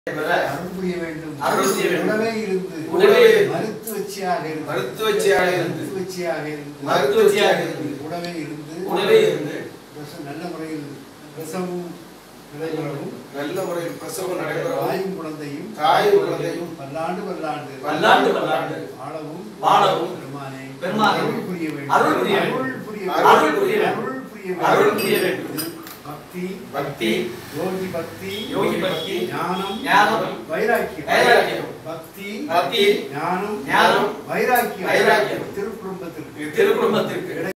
பெற அருள் புரிய வேண்டும் அருள் புரிய வேண்டும். உடவே இருந்து உடவே இருந்து. மருத்துவச்சியாக இருந்து மருத்துவச்சியாக இருந்து. மருத்துவச்சியாக இருந்து மருத்துவச்சியாக இருந்து. உடவே இருந்து உடவே இருந்து பிரச- நல்ல முறையில் பிரசவம் நடைபெறவும் நல்ல முறையில் பிரசவம் நடைபெறவும் தாயும் குழந்தையும் தாயும் குழந்தையும் பல்லாண்டு பல்லாண்டு பல்லாண்டு பல்லாண்டு வாழவும் வாழவும் பெருமானே பெருமானே அருள் புரிய வேண்டும் அருள் புரிய வேண்டும். அருள் புரிய அருள் புரிய வேண்டும். அருள் புரிய அருள் புரிய வேண்டும். பக்தி பக்தி யோகி பக்தி யோகி பக்தி ஞானம் ஞானம் வைராக்கியம் வைராக்கியம் பக்தி பக்தி ஞானம் ஞானம் வைராக்கியம் வைராக்கியம் திருக்குடும்பத்திற்கு திருக்குடும்பத்திற்கு